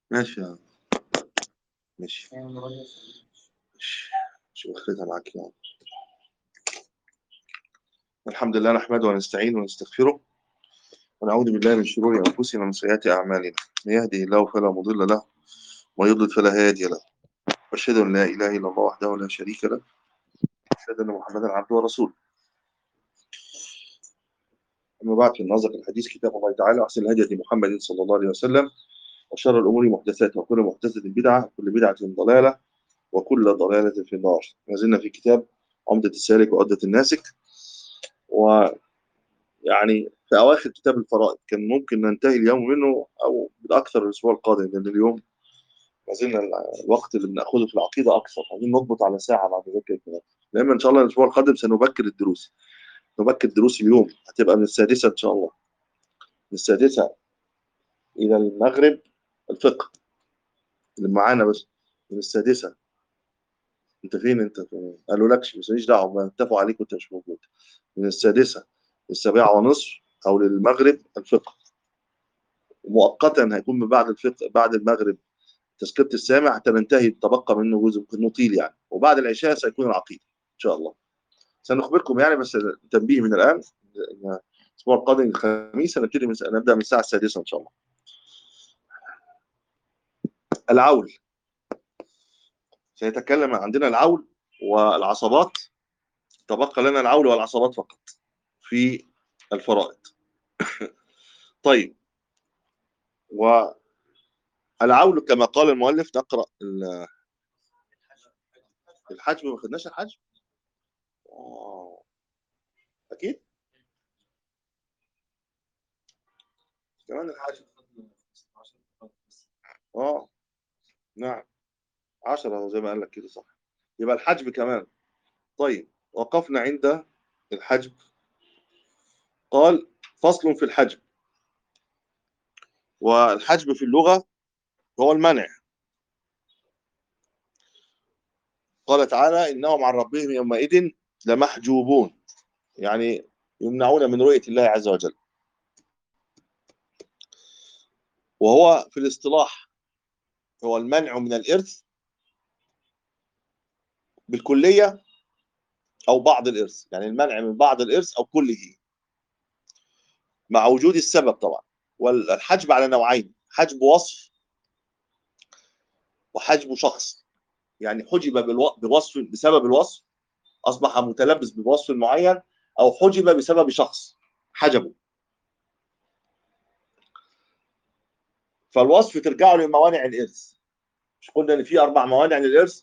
ماشي يا عم. ماشي ماشي. شو اخرتها معاك يا عم. الحمد لله نحمده ونستعينه ونستغفره ونعوذ بالله من شرور انفسنا ومن سيئات اعمالنا من يهده الله فلا مضل له ومن يضلل فلا هادي له واشهد ان لا اله الا الله وحده لا شريك له واشهد ان محمدا عبده ورسوله اما بعد في النظر الحديث كتاب الله تعالى واحسن الهدي هدي محمد صلى الله عليه وسلم وشر الامور محدثاتها وكل محدثه بدعه وكل بدعه ضلاله وكل ضلاله في النار ما زلنا في كتاب عمده السالك وعده الناسك ويعني في اواخر كتاب الفرائض كان ممكن ننتهي اليوم منه او بالاكثر الاسبوع القادم لان اليوم ما زلنا الوقت اللي بناخذه في العقيده اكثر عايزين نضبط على ساعه بعد ذلك الكلام لما ان شاء الله الاسبوع القادم سنبكر الدروس نبكر دروس اليوم هتبقى من السادسه ان شاء الله من السادسه الى المغرب الفقه اللي معانا بس من السادسه انت فين انت فين؟ قالوا لكش بس ماليش دعوه ما اتفقوا عليك وانت مش موجود من السادسه للسابعه ونصف او للمغرب الفقه مؤقتا هيكون من بعد الفقه بعد المغرب تذكره السامع حتى ننتهي تبقى منه جزء ممكن نطيل يعني وبعد العشاء سيكون العقيده ان شاء الله سنخبركم يعني بس تنبيه من الان إن الاسبوع القادم الخميس هنبتدي من نبدا من الساعه السادسه ان شاء الله العول سيتكلم عندنا العول والعصبات تبقى لنا العول والعصبات فقط في الفرائض طيب والعول كما قال المؤلف نقرا ال- الحجم ما خدناش الحجم آه. اكيد كمان الحجم اه نعم 10 زي ما قال لك كده صح يبقى الحجب كمان طيب وقفنا عند الحجب قال فصل في الحجب والحجب في اللغة هو المنع قال تعالى إنهم عن ربهم يومئذ لمحجوبون يعني يمنعون من رؤية الله عز وجل وهو في الاصطلاح هو المنع من الإرث بالكلية أو بعض الإرث يعني المنع من بعض الإرث أو كله مع وجود السبب طبعا والحجب على نوعين حجب وصف وحجب شخص يعني حجب بالو- بوصف بسبب الوصف أصبح متلبس بوصف معين أو حجب بسبب شخص حجبه فالوصف ترجعه لموانع الإرث مش قلنا إن في أربع موانع للإرث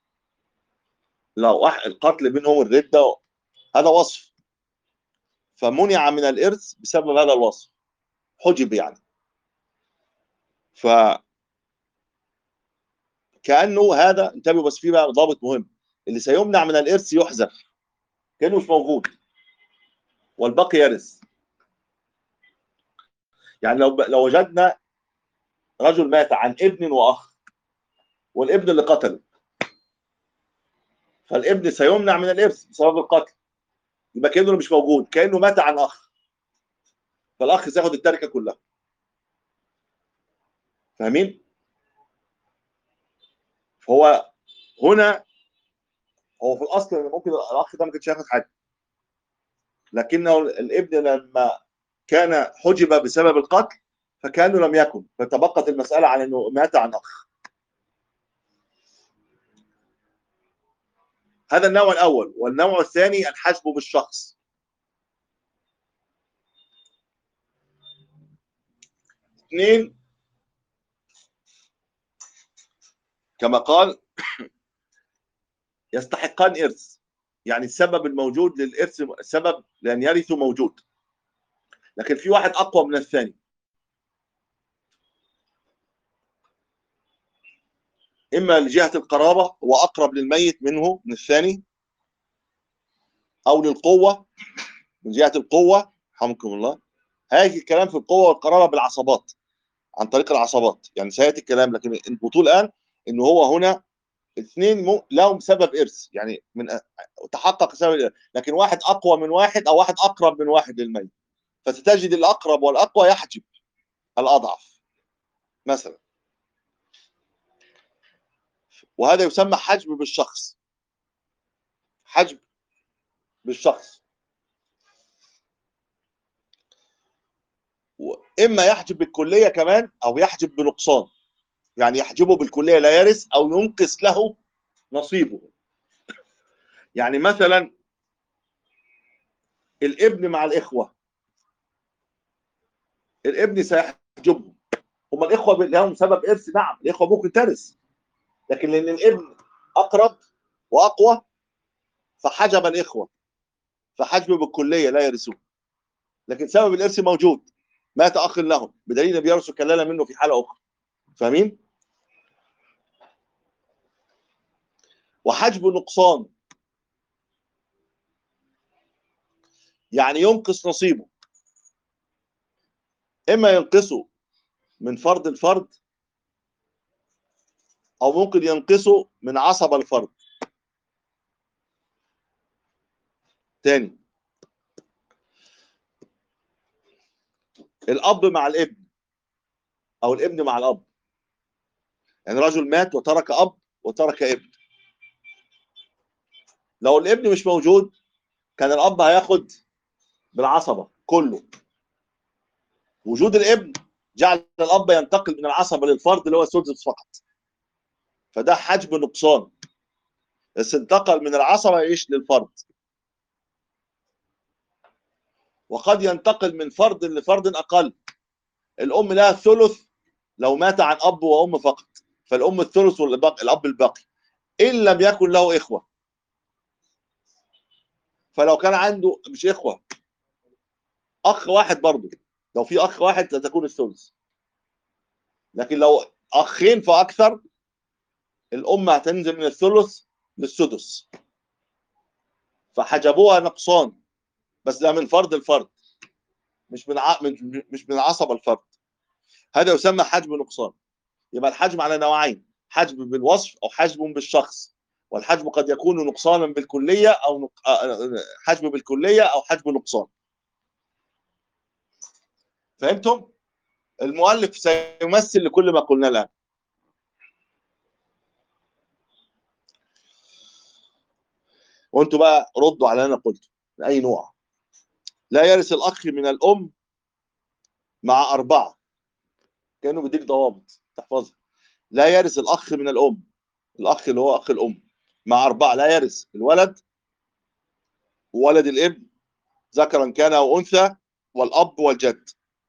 لو واحد القتل بينهم الردة هذا وصف فمنع من الإرث بسبب هذا الوصف حجب يعني ف كأنه هذا انتبهوا بس في بقى ضابط مهم اللي سيمنع من الإرث يحذف كأنه مش موجود والباقي يرث يعني لو لو وجدنا رجل مات عن ابن وأخ والابن اللي قتله فالابن سيمنع من الإرث بسبب القتل يبقى كأنه مش موجود كأنه مات عن أخ فالأخ سياخد التركة كلها فاهمين؟ فهو هنا هو في الاصل إن ممكن الاخ ده ما كانش ياخد حاجه لكنه الابن لما كان حجب بسبب القتل فكانه لم يكن فتبقت المساله عن انه مات عن اخ هذا النوع الاول والنوع الثاني الحجب بالشخص اثنين كما قال يستحقان ارث يعني السبب الموجود للارث السبب لان يرثوا موجود لكن في واحد اقوى من الثاني اما لجهه القرابه هو اقرب للميت منه من الثاني او للقوه من جهه القوه رحمكم الله هاجي الكلام في القوه والقرابه بالعصبات عن طريق العصبات يعني سياتي الكلام لكن البطول الان ان هو هنا اثنين مو- لهم سبب ارث يعني من تحقق سبب الإرث. لكن واحد اقوى من واحد او واحد اقرب من واحد للميت فتجد الاقرب والاقوى يحجب الاضعف مثلا وهذا يسمى حجب بالشخص حجب بالشخص واما يحجب بالكليه كمان او يحجب بنقصان يعني يحجبه بالكليه لا يرث او ينقص له نصيبه يعني مثلا الابن مع الاخوه الابن سيحجبهم هم الاخوه لهم سبب ارث نعم الاخوه ممكن ترث لكن لان الابن اقرب واقوى فحجب الاخوه فحجب بالكليه لا يرثون لكن سبب الارث موجود مات اخ لهم بدليل ان بيرثوا كلاله منه في حاله اخرى فاهمين؟ وحجب نقصان يعني ينقص نصيبه اما ينقصه من فرد الفرد او ممكن ينقصه من عصب الفرد تاني الاب مع الابن او الابن مع الاب يعني رجل مات وترك اب وترك ابن لو الابن مش موجود كان الاب هياخد بالعصبه كله وجود الابن جعل الاب ينتقل من العصبه للفرد اللي هو السدس فقط فده حجب نقصان بس انتقل من العصبه يعيش للفرد وقد ينتقل من فرد لفرد اقل الام لها الثلث لو مات عن اب وام فقط فالام الثلث والاب الباقي ان لم يكن له اخوه فلو كان عنده مش اخوه اخ واحد برضه لو في اخ واحد ستكون الثلث لكن لو اخين فاكثر الام هتنزل من الثلث للسدس فحجبوها نقصان بس ده من فرد الفرد مش من ع... من مش من عصب الفرد هذا يسمى حجب نقصان يبقى الحجب على نوعين حجب بالوصف او حجب بالشخص والحجب قد يكون نقصانا بالكليه او نق... حجب بالكليه او حجب نقصان فهمتم المؤلف سيمثل لكل ما قلنا الان وانتوا بقى ردوا على اللي انا قلته من اي نوع لا يرث الاخ من الام مع اربعه كانه بيديك ضوابط تحفظها لا يرث الاخ من الام الاخ اللي هو اخ الام مع اربعه لا يرث الولد وولد الابن ذكرا كان او انثى والاب والجد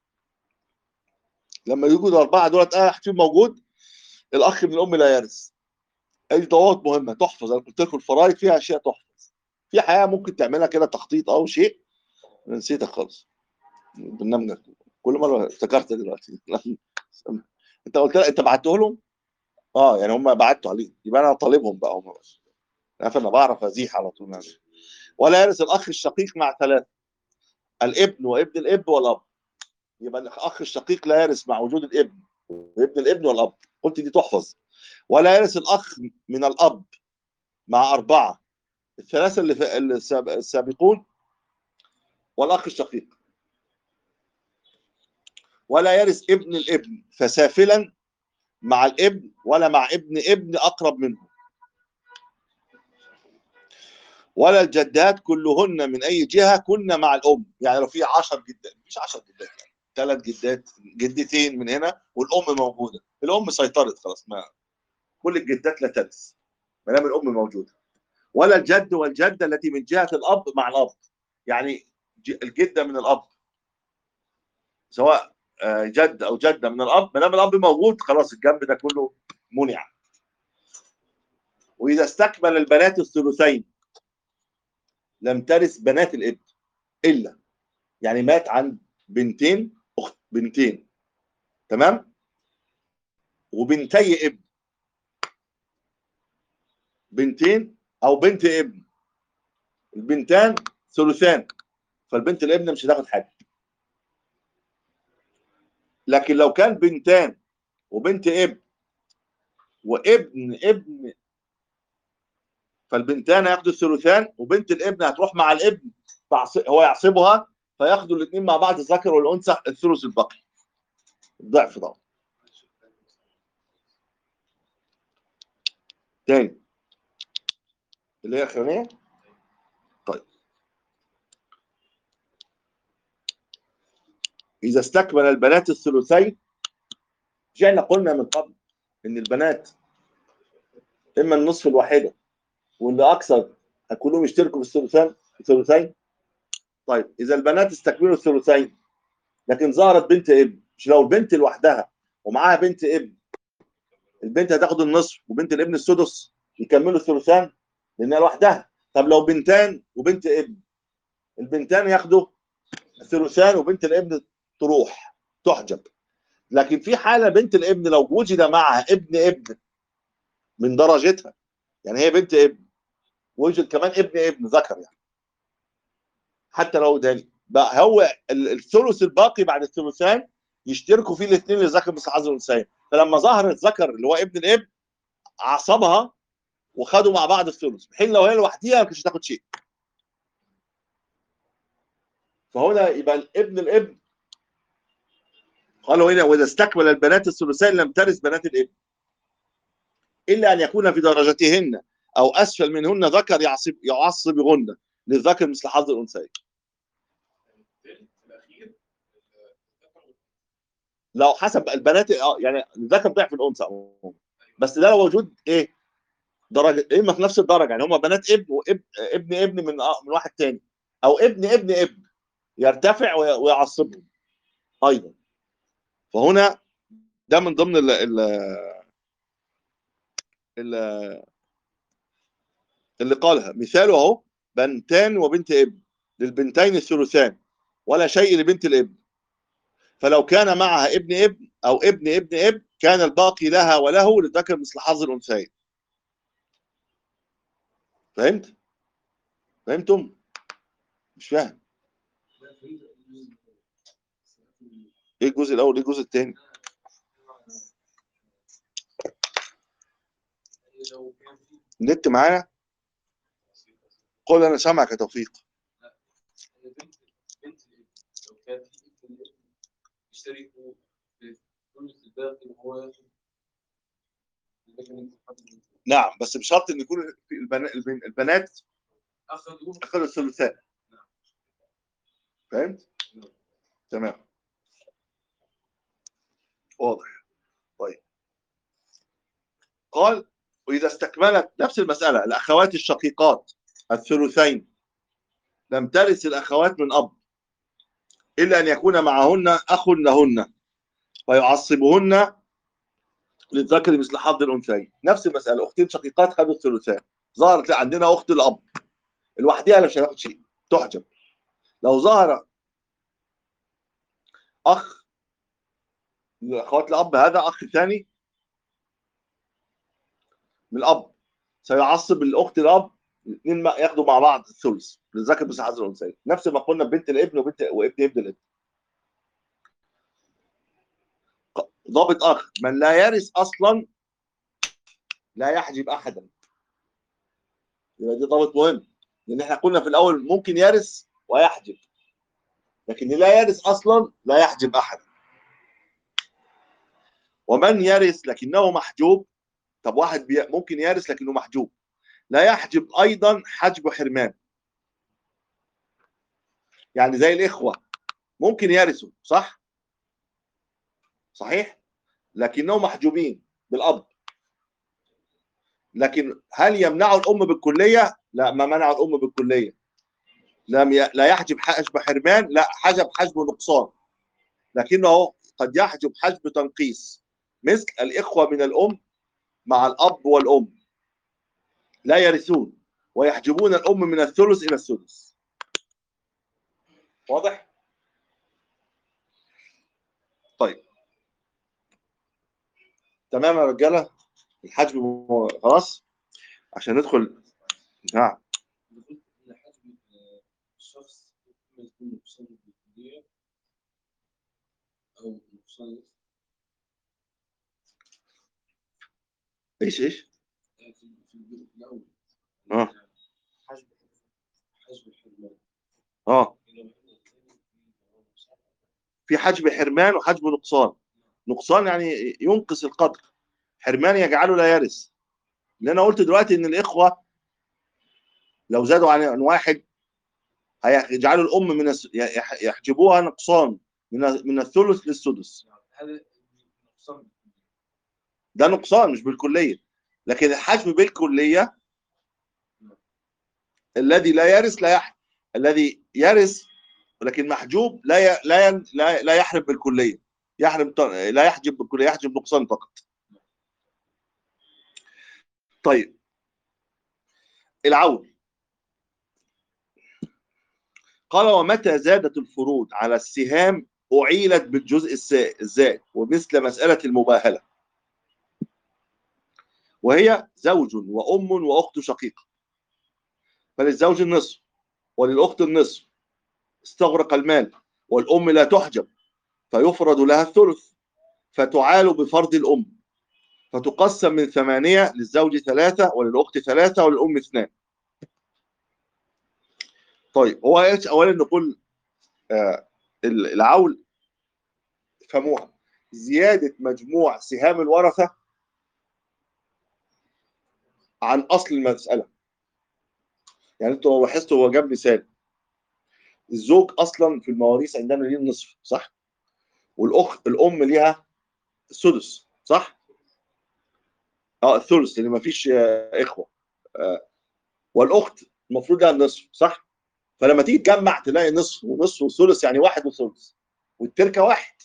لما يوجد الاربعه دولت اه حكيم موجود الاخ من الام لا يرث اي ضوابط مهمه تحفظ انا قلت لكم الفرائض فيها اشياء تحفظ في حياه ممكن تعملها كده تخطيط او شيء نسيتك خالص برنامجك كل مره افتكرت دلوقتي انت قلت انت بعته لهم اه يعني هم بعتوا عليه يبقى انا طالبهم بقى هم بس عارف انا بعرف ازيح على طول يعني. ولا يرث الاخ الشقيق مع ثلاثه الابن وابن الاب والاب يبقى الاخ الشقيق لا يرث مع وجود الابن وابن الابن والاب قلت دي تحفظ ولا يرث الاخ من الاب مع اربعه الثلاثه اللي في السابقون والاخ الشقيق ولا يرث ابن الابن فسافلا مع الابن ولا مع ابن ابن اقرب منه ولا الجدات كلهن من اي جهه كن مع الام يعني لو في 10 جدات مش 10 جدات يعني ثلاث جدات جدتين من هنا والام موجوده الام سيطرت خلاص ما كل الجدات لا ترث ما دام الام موجوده ولا الجد والجده التي من جهه الاب مع الاب يعني الجده من الاب سواء جد او جده من الاب ما دام الاب موجود خلاص الجنب ده كله منع واذا استكمل البنات الثلثين لم ترث بنات الابن الا يعني مات عن بنتين اخت بنتين تمام وبنتي ابن بنتين او بنت ابن البنتان ثلثان فالبنت الابن مش هتاخد حاجه لكن لو كان بنتان وبنت ابن وابن ابن فالبنتان هياخدوا الثلثان وبنت الابن هتروح مع الابن هو يعصبها فياخدوا الاثنين مع بعض الذكر والانثى الثلث الباقي الضعف طبعا تاني اللي هي الاخرانيه طيب اذا استكمل البنات الثلثين مش احنا قلنا من قبل ان البنات اما النصف الواحده واللي اكثر كلهم يشتركوا في الثلثان الثلثين طيب اذا البنات استكملوا الثلثين لكن ظهرت بنت ابن مش لو البنت لوحدها ومعاها بنت ابن البنت هتاخد النصف وبنت الابن السدس يكملوا الثلثان لانها لوحدها طب لو بنتان وبنت ابن البنتان ياخدوا الثلثان وبنت الابن تروح تحجب لكن في حاله بنت الابن لو وجد معها ابن ابن من درجتها يعني هي بنت ابن ويوجد كمان ابن ابن ذكر يعني حتى لو داني بقى هو ال- الثلث الباقي بعد الثلثان يشتركوا فيه الاثنين اللي ذكر مثل حظ الانثيين فلما ظهر الذكر اللي هو ابن الابن عصبها وخدوا مع بعض الثلث بحين لو هي لوحديها ما كانتش تاخد شيء فهنا يبقى الابن الابن قالوا هنا واذا استكمل البنات الثلثين لم ترث بنات الابن الا ان يكون في درجتهن او اسفل منهن ذكر يعصب يعصبهن للذكر مثل حظ الانثيين الاخير لو حسب البنات اه يعني الذكر ضعف الانثى عموماً. بس ده لو وجود ايه درجه اما في نفس الدرجه يعني هم بنات ابن وابن ابن ابن من آه من واحد تاني او ابن ابن ابن يرتفع وي- ويعصبهم ايضا فهنا ده من ضمن ال ال ال اللي قالها مثاله اهو بنتان وبنت ابن للبنتين الثلثان ولا شيء لبنت الابن فلو كان معها ابن ابن او ابن ابن ابن كان الباقي لها وله للذكر مثل حظ الانثيين فهمت فهمتم مش فاهم ايه الجزء الاول ايه الجزء الثاني لو كان في النت معانا قول انا سامعك يا توفيق بنت بنت الابن لو كان في ابن الابن يشتركوا في ثلث الباقي وهو ياخد لكن انت حد- نعم بس بشرط ان يكون في البنا- البن- البنات اخذوا اخذوا الثلثان فهمت تمام واضح طيب قال واذا استكملت نفس المساله الاخوات الشقيقات الثلثين لم ترث الاخوات من اب الا ان يكون معهن اخ لهن فيعصبهن للذكر مثل حظ الانثيين نفس المساله اختين شقيقات خدوا الثلثان ظهرت عندنا اخت الاب لوحدها مش هتاخد شيء تحجب لو ظهر اخ من اخوات الاب هذا اخ ثاني من الاب سيعصب الاخت الاب الاثنين ما- ياخدوا مع بعض الثلث للذكر مثل حظ الانثيين نفس ما قلنا بنت الابن وبنت وابن ابن الابن ق- ضابط اخ من لا يرث اصلا لا يحجب احدا يبقى دي ضابط مهم لان احنا قلنا في الاول ممكن يرث ويحجب لكن اللي لا يرث اصلا لا يحجب احدا ومن يرث لكنه محجوب طب واحد بي... ممكن يرث لكنه محجوب لا يحجب ايضا حجب حرمان يعني زي الاخوه ممكن يرثوا صح صحيح لكنهم محجوبين بالاب لكن هل يمنعوا الام بالكليه لا ما منعوا الام بالكليه لم ي... لا يحجب حجب حرمان لا حجب حجب نقصان لكنه قد يحجب حجب تنقيص مثل الاخوه من الام مع الاب والام لا يرثون ويحجبون الام من الثلث الى السدس واضح طيب تمام يا رجاله الحجب م- خلاص عشان ندخل نعم قلت ان حجم الشخص إما يكون نقصان بالكلية او نقصان ايش ايش في في الجزء الاول آه. حجم حجم الحرمان اه لو إحنا نتكلم في نقصان في حجب حرمان وحجب نقصان نقصان يعني ينقص القدر حرمان يجعله لا يرث اللي انا قلت دلوقتي ان الاخوه لو زادوا عن عن واحد هيجعلوا الام من الس... يح- يحجبوها نقصان من ال- من الثلث للسدس هذا نقصان ده نقصان مش بالكليه لكن الحجم بالكليه الذي لا يرث لا يحرم الذي يرث لكن محجوب لا ي... لا ي... لا لا يحرم بالكليه يحرم ط- لا يحجب بالكليه يحجب نقصان فقط طيب العول قال ومتى زادت الفروض على السهام أعيلت بالجزء السا- الزائد ومثل مسألة المباهلة وهي زوج وأم وأخت شقيقة فللزوج النصف وللأخت النصف استغرق المال والأم لا تحجب فيفرض لها الثلث فتعال بفرض الأم فتقسم من ثمانية للزوج ثلاثة وللأخت ثلاثة وللأم اثنان طيب هو إيش أولا نقول آه العول فهموها زيادة مجموع سهام الورثة عن أصل المسألة يعني انتوا لو لاحظتوا هو جاب مثال الزوج اصلا في المواريث عندنا ليه النصف صح والاخت الام ليها السدس صح اه الثلث لان ما فيش اخوه آه. والاخت المفروض لها النصف صح فلما تيجي تجمع تلاقي نصف ونصف وثلث يعني واحد وثلث والتركه واحد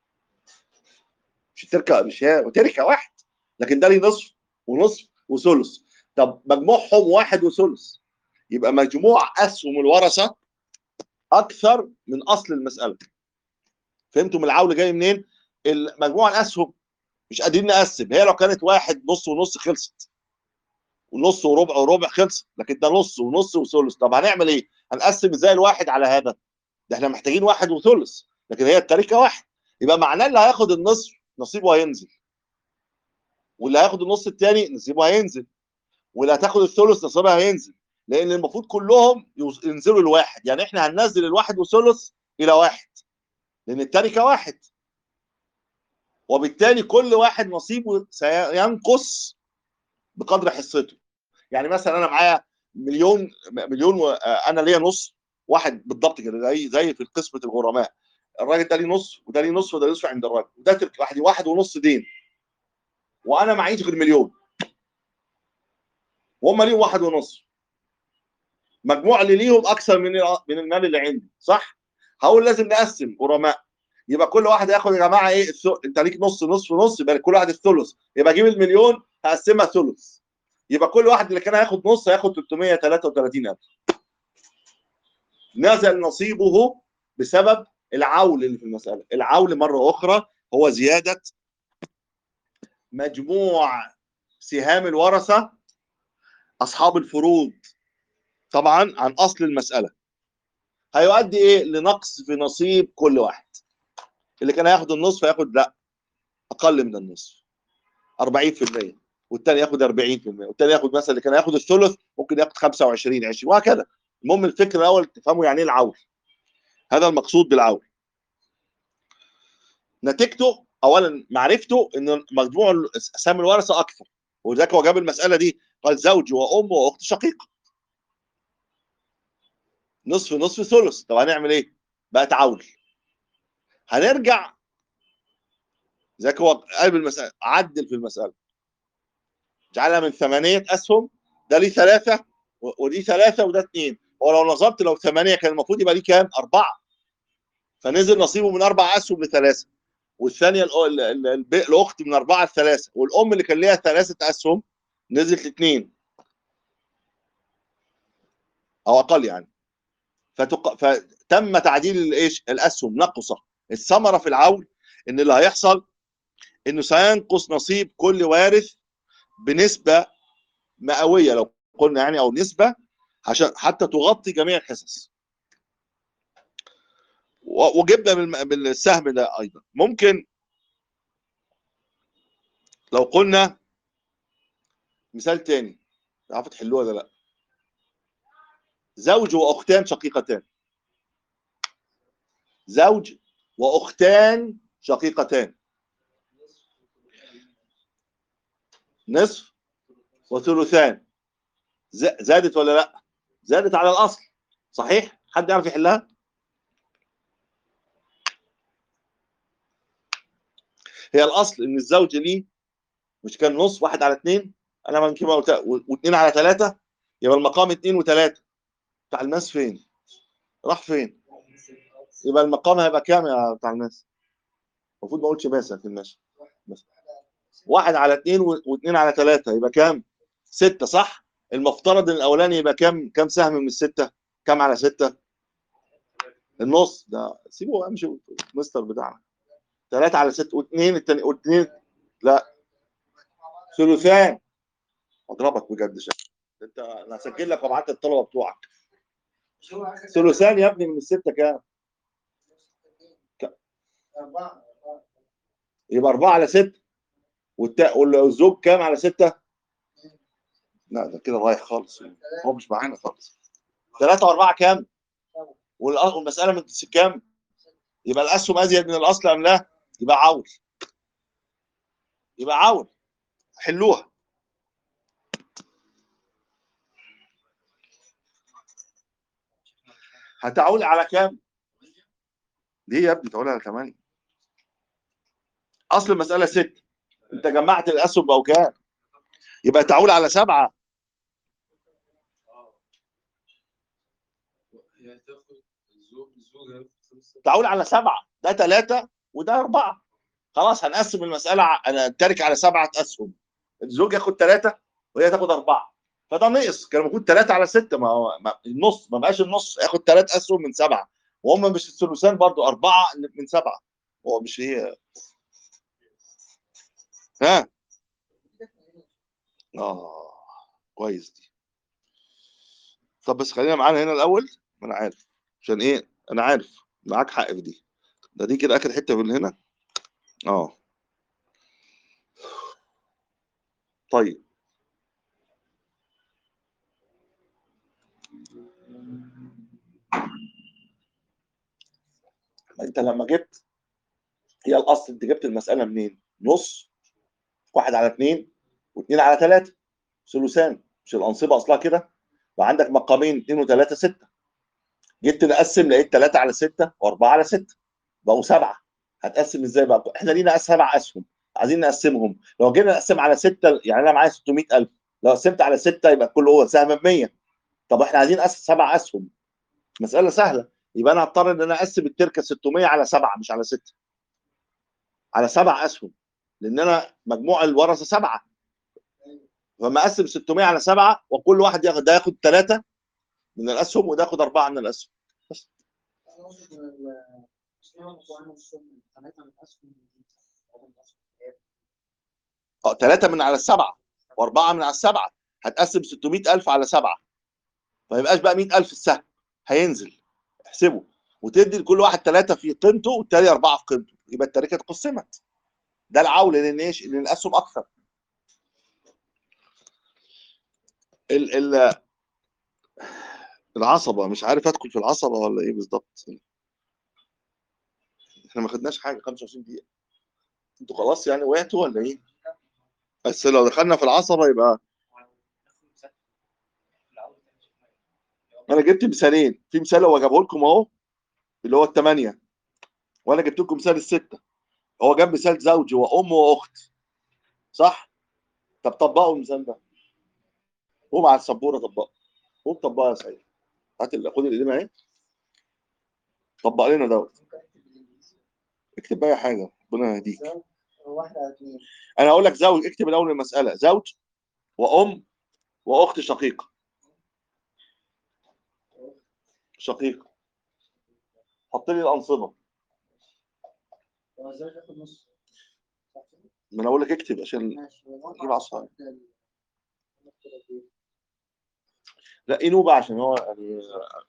مش التركه مش هي تركه واحد لكن ده ليه نصف ونصف وثلث طب مجموعهم واحد وثلث يبقى مجموع اسهم الورثه اكثر من اصل المساله فهمتوا من العول جاي منين مجموع الاسهم مش قادرين نقسم هي لو كانت واحد نص ونص خلصت ونص وربع وربع خلص لكن ده نص ونص وثلث طب هنعمل ايه هنقسم ازاي الواحد على هذا ده احنا محتاجين واحد وثلث لكن هي التركه واحد يبقى معناه اللي هياخد النصف نصيبه هينزل واللي هياخد النص الثاني نصيبه هينزل واللي هتاخد الثلث نصيبها هينزل لان المفروض كلهم ينزلوا لواحد يعني احنا هننزل الواحد وثلث الى واحد لان التركه واحد وبالتالي كل واحد نصيبه سينقص بقدر حصته يعني مثلا انا معايا مليون مليون و... انا ليا نص واحد بالضبط كده زي زي في قسمه الغرماء الراجل ده ليه نص وده ليه نص وده ليه نص عند الراجل وده ترك واحد واحد ونص دين وانا معيش غير مليون وهم ليهم واحد ونص مجموع اللي ليهم اكثر من من المال اللي عندي صح هقول لازم نقسم غرماء يبقى كل واحد ياخد يا جماعه ايه الث... انت ليك نص نص ونص يبقى كل واحد الثلث يبقى اجيب المليون هقسمها ثلث يبقى كل واحد اللي كان هياخد نص هياخد 333000 نزل نصيبه بسبب العول اللي في المساله العول مره اخرى هو زياده مجموع سهام الورثه اصحاب الفروض طبعا عن اصل المساله هيؤدي ايه لنقص في نصيب كل واحد اللي كان هياخد النصف هياخد لا اقل من النصف 40% والتاني ياخد 40% والتاني ياخد مثلا اللي كان هياخد الثلث ممكن ياخد 25 20 وهكذا المهم الفكره الاول تفهموا يعني ايه العول هذا المقصود بالعول نتيجته اولا معرفته ان مجموع اسهام الورثه اكثر ولذلك هو جاب المساله دي قال زوج وام واخت شقيقه نصف نصف ثلث طب هنعمل ايه بقت عول هنرجع ذاك هو قلب المسألة عدل في المسألة جعلها من ثمانية أسهم ده ليه ثلاثة ودي ثلاثة وده اثنين هو لو نظرت لو ثمانية كان المفروض يبقى ليه كام؟ أربعة فنزل نصيبه من أربع أسهم لثلاثة والثانية الأخت من أربعة لثلاثة والأم اللي كان ليها ثلاثة أسهم نزلت لاثنين أو أقل يعني فتق... فتم تعديل الايش الاسهم نقصه الثمره في العول ان اللي هيحصل انه سينقص نصيب كل وارث بنسبه مئويه لو قلنا يعني او نسبه عشان حتى تغطي جميع الحصص وجبنا بالسهم ده ايضا ممكن لو قلنا مثال تاني عارفه تحلوها ولا لا زوج واختان شقيقتان زوج واختان شقيقتان نصف وثلثان ز- زادت ولا لا زادت على الاصل صحيح حد يعرف يحلها هي الاصل ان الزوج ليه مش كان نص واحد على اثنين انا ما كده قلت واثنين على ثلاثه يبقى المقام اثنين وثلاثه بتاع الناس فين؟ راح فين؟ يبقى المقام هيبقى كام يا بتاع الناس؟ المفروض ما اقولش بس لكن ماشي بس. واحد على اثنين و- واثنين على ثلاثه يبقى كام؟ سته صح؟ المفترض ان الاولاني يبقى كام كام سهم من السته؟ كام على سته؟ النص ده سيبه امشي مستر بتاعنا ثلاثه على سته واثنين الثاني واثنين لا ثلثان اضربك بجد شكل انت انا هسجل لك وابعت الطلبه بتوعك ثلثان يا ابني من السته كام؟ أربعة يبقى أربعة على ستة والتا... والزوج كام على ستة؟ لا ده كده رايح خالص هو مش معانا خالص ثلاثة وأربعة كام؟ والأ- والمسألة من كام؟ يبقى الأسهم أزيد من الأصل أم لا؟ يبقى عول يبقى عول حلوها هتعول على كام؟ ليه يا ابني تعول على 8 أصل المسألة ستة أنت جمعت الأسهم بقوا كام؟ يبقى تعول على سبعة اه هي هتاخد الزوج الزوج هياخد خمسة تعول على سبعة ده ثلاثة وده أربعة خلاص هنقسم المسألة ع- أنا تارك على سبعة أسهم الزوج ياخد ثلاثة وهي تاخد أربعة فده نقص كان المفروض ثلاثة على ستة ما هو ما النص ما بقاش النص ياخد ثلاث أسهم من سبعة وهم مش الثلثان برضو أربعة من سبعة هو مش هي ها آه كويس دي طب بس خلينا معانا هنا الأول ما أنا عارف عشان إيه أنا عارف معاك حق في دي ده دي كده آخر حتة من هنا اه طيب انت لما جبت هي الاصل انت جبت المساله منين؟ نص واحد على اثنين واثنين على ثلاثه ثلثان مش الانصبه اصلها كده وعندك مقامين اثنين وثلاثه سته جيت نقسم لقيت ثلاثه على سته واربعه على سته بقوا سبعه هتقسم ازاي بقى؟ احنا لينا سبع اسهم عايزين نقسمهم لو جينا نقسم على سته يعني انا معايا 600000 لو قسمت على سته يبقى كل هو سهم ب 100 طب احنا عايزين أس سبع اسهم مساله سهله يبقى انا هضطر ان انا اقسم التركه 600 على سبعه مش على سته على سبع اسهم لان انا مجموع الورثه سبعه فما اقسم 600 على سبعه وكل واحد ياخد ده ياخد ثلاثه من الاسهم وده ياخد اربعه من الاسهم أنا أقصد إن ال- اشتغل وأنا السم ثلاثة من أسهم ثلاثة من أسهم اه ثلاثه من على السبعه واربعه من على السبعه هتقسم 600000 على سبعه ما يبقاش بقى 100000 السهم هينزل احسبه وتدي لكل واحد ثلاثه في قيمته والتاني اربعه في قيمته يبقى التركه اتقسمت ده العول لان ايش؟ لان الاسهم اكثر ال ال العصبه مش عارف ادخل في العصبه ولا ايه بالظبط احنا ما خدناش حاجه 25 دقيقه انتوا خلاص يعني وقعتوا ولا ايه؟ بس لو دخلنا في العصبه يبقى انا جبت مثالين في مثال هو جابه لكم اهو اللي هو الثمانيه وانا جبت لكم مثال السته هو جاب مثال زوج وام واخت صح؟ طب طبقوا المثال ده قوم على السبوره طبقه قوم طبقها يا سيد هات ال- خد الايدين اهي طبق لنا دوت اكتب بقى اي حاجه ربنا يهديك زوج واحد على اثنين انا هقول لك زوج اكتب الاول المساله زوج وام واخت شقيقه شقيقه حط لي الانصبه هو الزوج ياخد نص صح كده؟ ما انا اقول لك اكتب عشان ماشي جيب عصاية. لا ايه نوبه عشان هو يعني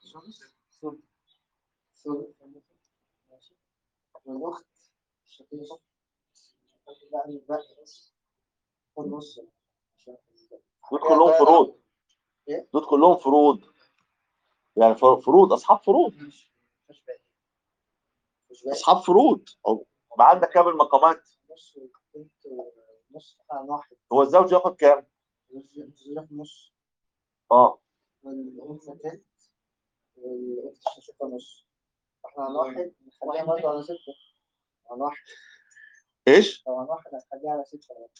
والأخت الشقيقة يعني الباقي بس خد نص دول كلهم فروض إيه؟ دول كلهم فروض يعني فر- فروض اصحاب فروض مش مش باقي مش باقي اصحاب فروض او ما عندك كام المقامات نص وبنت ونص عن واحد هو الزوج ياخد كام الزوجة في النص اه والأنثى تلت والأخت الشقيقة نص احنا هنوحد نخليها برضه على ستة هنوحد ايش؟ لو هنوحد هنخليها على ستة برضه.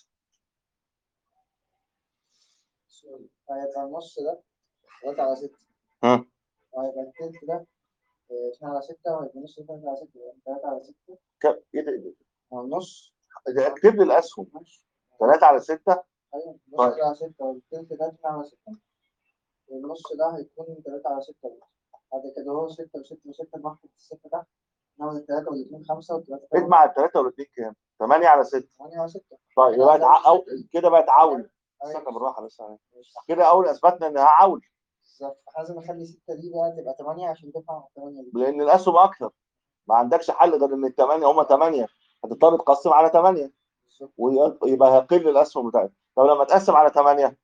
هيبقى النص ده تلاتة على ستة ها وهيبقى التلت ده اه، اتنين على ستة وهيبقى النص ده تلاتة على ستة يبقى تلاتة على ستة كم ايه ده إيه ده؟ والنص ده اكتب لي الاسهم 3 على 6 أيوة النص طيب. ده على ستة والتلت ده اتنين على ستة والنص ده هيكون تلاتة على ستة برضه. بعد كده هو ستة وستة وستة نوحد الستة ده نعمل التلاتة والاتنين خمسة والتلاتة تمانية. اجمع الثلاثه والاثنين كام؟ 8 على 6 تمانية على ستة طيب يبقى تع... أو... كده بقت عول أيوة. استنى بالراحه بس عليا. ماشي. كده اول اثبتنا انها عول بالظبط احنا لازم نخلي ستة دي بقى تبقى تمانية عشان تنفع مع التمانية دي لان الاسهم اكثر ما عندكش حل غير ان الثمانيه هم 8 هتضطر تقسم على 8 بالظبط ويبقى هيقل الاسهم بتاعتك طب لما تقسم على 8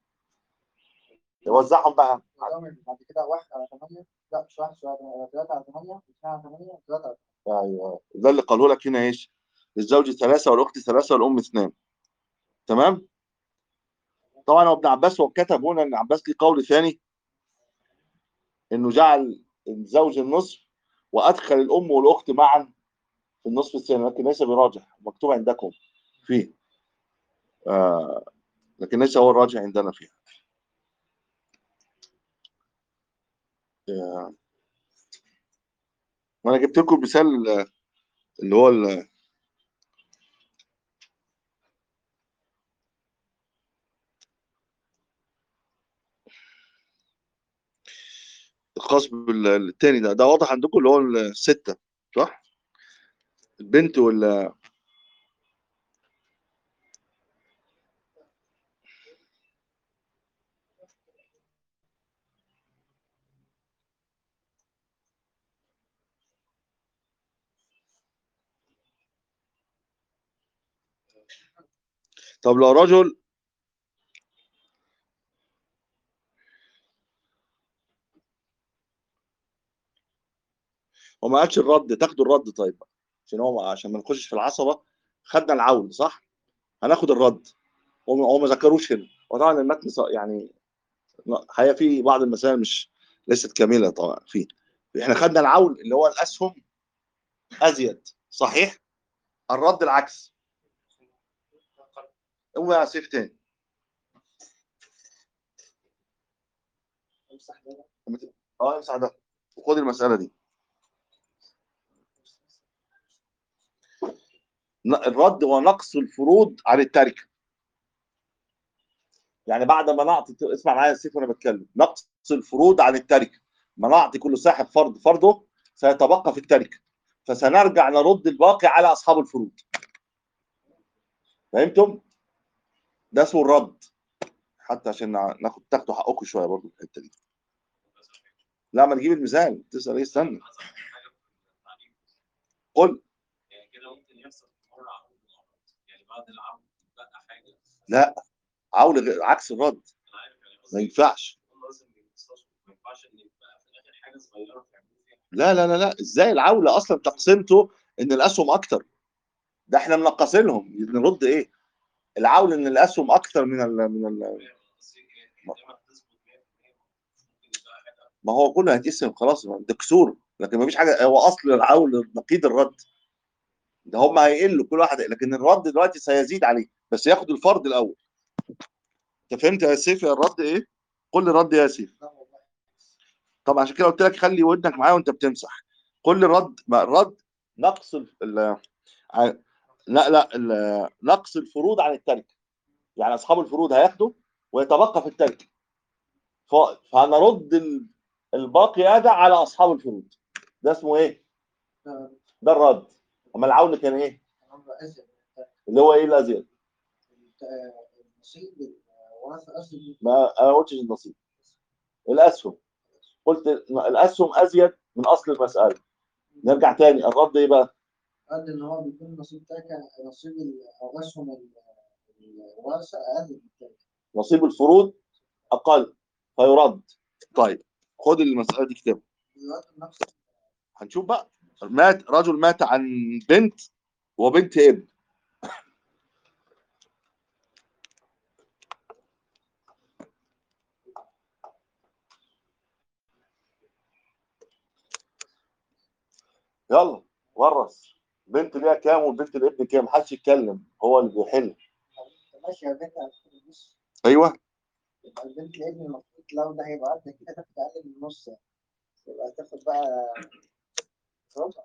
توزعهم بقى نظام بعد كده واحد على تمانية لا مش واحد على تمانية تلاتة على تمانية اتنين على تمانية تلاتة على ايوه ده اللي قاله لك هنا ايش؟ للزوج ثلاثه والاخت ثلاثه والام اثنان تمام؟ طبعا هو ابن عباس هو كتب هنا ان عباس ليه قول ثاني انه جعل الزوج النصف وادخل الام والاخت معا في النصف الثاني لكن ليس براجح مكتوب عندكم فيه آه لكن ليس هو الراجح عندنا فيه آه وانا جبت لكم مثال آه، اللي هو ال- الخاص بالتاني ده ده واضح عندكم اللي هو الستة صح؟ البنت ولا طب لو رجل هو ما قالش الرد تاخدوا الرد طيب بقى. عشان هو عشان ما نخشش في العصبة خدنا العول صح؟ هناخد الرد هو هو ما ذكروش هنا وطبعا المتن ص- يعني هي في بعض المسائل مش ليست كاملة طبعا فيه احنا خدنا العول اللي هو الاسهم ازيد صحيح؟ الرد العكس هو يا سيف تاني امسح ده اه امسح ده وخد المسألة دي ن- الرد هو نقص الفروض عن التركة يعني بعد ما نعطي اسمع معايا يا سيف وانا بتكلم نقص الفروض عن التركة ما نعطي كل صاحب فرض فرضه سيتبقى في التركة فسنرجع نرد الباقي على اصحاب الفروض فهمتم؟ ده اسمه الرد حتى عشان نع- ناخد تاخدوا حقكم شويه برضه في الحته دي لا ما نجيب المثال تسال ايه استنى قل يعني كده ممكن يحصل مرة عقود الأعراض يعني بعد العقد بقى حاجة لا عول غير- عكس الرد أنا عارف يعني ما قصدي ينفعش هم لازم يخصصوا ما ينفعش إن يبقى في الآخر حاجة صغيرة تعملوا فيها لا لا لا لا ازاي العول اصلا تقسيمته ان الاسهم اكتر ده احنا منقصينهم نرد ايه العول ان الاسهم اكتر من ال من ال فاهم قصدي إيه؟ إنما تظبط 100% ممكن يبقى حاجة ما هو كله هيتقسم خلاص ده كسور لكن ما فيش حاجه هو اصل العول نقيض الرد ده هم هيقلوا كل واحد لكن الرد دلوقتي سيزيد عليه بس ياخد الفرض الاول انت فهمت يا سيف يا الرد ايه؟ قول لي الرد يا سيف لا والله طب عشان كده قلت لك خلي ودنك معايا وانت بتمسح قول لي الرد ما الرد نقص ال ال- ع- لا لا ال- نقص الفروض عن التركه يعني اصحاب الفروض هياخدوا ويتبقى في التركه ف- فهنرد ال- الباقي هذا على اصحاب الفروض ده اسمه ايه؟ ده ده الرد اما العون كان ايه؟ كمان بقى أزيد اللي هو ايه الازيد؟ الت- النصيب الورثة أزيد ما انا ما قلتش النصيب الاسهم قلت الاسهم ازيد من اصل المساله نرجع تاني الرد ايه بقى؟ قد إن هو بيكون نصيب تاكا نصيب ال- أو أسهم ال- الورثة أقل من التاني نصيب الفروض اقل فيرد طيب خد المساله دي كتاب دلوقتي نفس هنشوف بقى مات رجل مات عن بنت وبنت ابن يلا ورث بنت ليها كام والبنت الابن كام محدش يتكلم هو اللي بيحل ماشي يا بنت هتاخد النص ايوه يبقى البنت الابن المفروض لو ده هيبقى قد كده تاخد اقل من النص يعني يبقى تاخد بقى ربع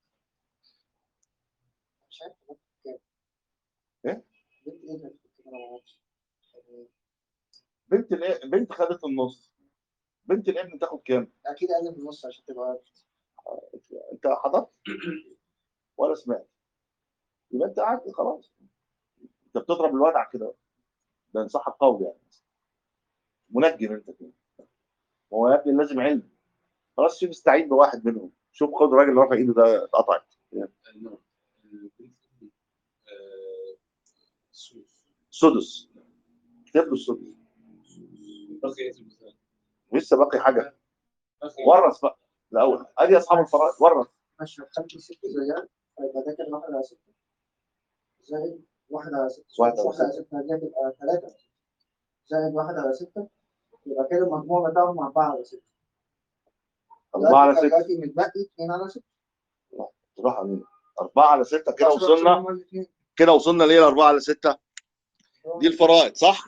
مش عارف تاخد كام إيه؟ بنت الابن هتاخد كام انا معرفش يعني بنت الإ- بنت خدت النص بنت الابن تاخد كام اكيد اقل من النص عشان تبقى عارف انت حضرت ولا سمعت يبقى انت قاعد خلاص انت بتضرب الوضع كده ده انصاح القول يعني منجم انت كده هو يا ابني لازم علم خلاص شوف استعين بواحد منهم شوف خد راجل رافع ايده ده اتقطعت نعم البنت آه، سوس سدس كتب له السدس بقيت المثال لسه باقي حاجه أخي ورث بقى الاول ادي اصحاب الفرائض ورث ماشي خدت ست زيها فيبقى ده كده واحد على ستة زائد واحد على ستة واحد واحد على واحد على ستة دي هتبقى ثلاثة زائد واحد على ستة يبقى كده المجموع بتاعهم أربعة على ستة أربعة على دلوقتي- ستة دلوقتي متبقي اتنين على ستة راح علينا أربعة على ستة كده عشرة وصلنا هما الاتنين. كده وصلنا ليه الأربعة على ستة دي الفرائض صح؟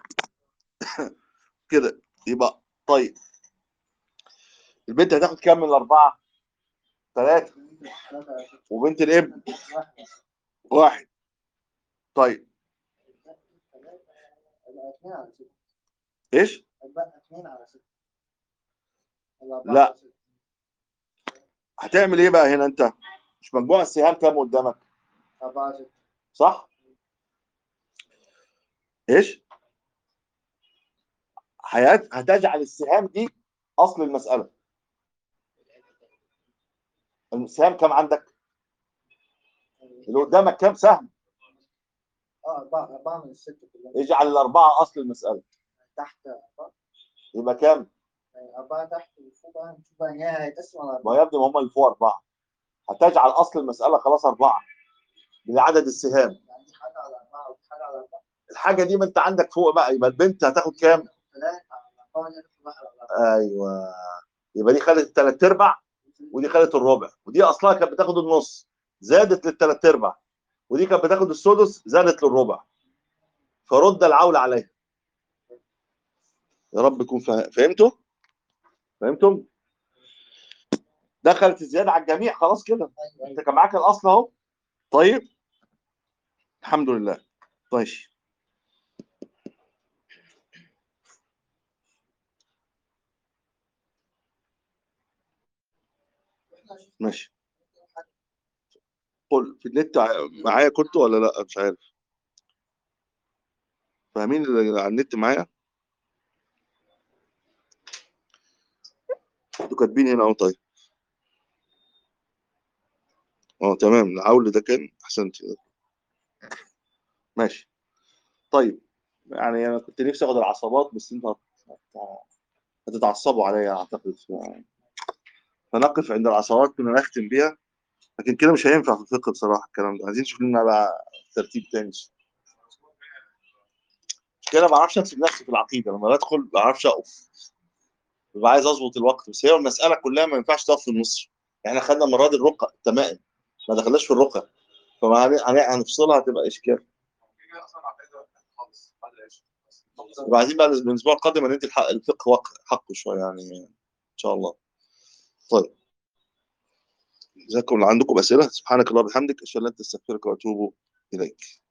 كده يبقى طيب البنت هتاخد كام من الأربعة؟ ثلاثة ثلاثة على ستة وبنت الابن واحد واحد طيب يبقى اتنين على ستة ايش؟ يبقى اتنين على ستة ولا أربعة لا. على ستة؟ هتعمل ايه بقى هنا انت؟ مش مجموع السهام كام قدامك؟ أربعة على ستة صح؟ ايش؟ هيت- هتجعل السهام دي اصل المسألة السهام كام عندك؟ اللي قدامك كام سهم؟ اه أربعة أربعة من الستة كلها اجعل الأربعة أصل المسألة تحت أربعة يبقى كام؟ يعني أربعة تحت وفوق بقى نشوف بقى إن هي هيتقسم على ما أربعة يا ابني ما هم اللي فوق أربعة هتجعل أصل المسألة خلاص أربعة بعدد السهام يعني دي حاجة على أربعة ودي حاجة على أربعة الحاجة دي ما أنت عندك فوق بقى يبقى البنت هتاخد كام؟ ثلاثة على أربعة دي هتاخد واحد على أربعة أيوه يبقى دي خدت الثلاث أرباع ودي خدت الربع ودي أصلها كانت بتاخد النص زادت للثلاث أرباع ودي كانت بتاخد السدس زادت للربع فرد العول عليها يا رب يكون فه... فهمتوا؟ فهمتم؟ دخلت الزيادة على الجميع خلاص كده أيوه انت أيوه كان معاك الاصل اهو طيب الحمد لله طيب إحنا شفنا ماشي حاجة قول في النت ع- معايا كنت ولا لا مش عارف فاهمين اللي على النت معايا انتوا كاتبين هنا اهو طيب اه تمام العول ده كان احسنت ماشي طيب يعني انا كنت نفسي اخد العصبات بس انت هت- هت- هتتعصبوا عليا اعتقد ف- فنقف عند العصبات كنا نختم بيها لكن كده مش هينفع في الفقه بصراحه الكلام ده عايزين نشوف لنا بقى ترتيب تاني كده ما بعرفش امسك نفسي في العقيده لما بدخل ما بعرفش اقف ببقى عايز اظبط الوقت بس هي المساله كلها ما ينفعش تقف في النص احنا خدنا المره دي الرقى التمائم ما دخلناش في الرقى فما هن- هن- هنفصلها هتبقى اشكال يبقى عايزين بقى الاسبوع القادم ندي الحق الفقه وق- حقه شويه يعني ان شاء الله طيب جزاكم الله عندكم اسئله سبحانك اللهم وبحمدك اشهد ان لا اله الا انت استغفرك واتوب اليك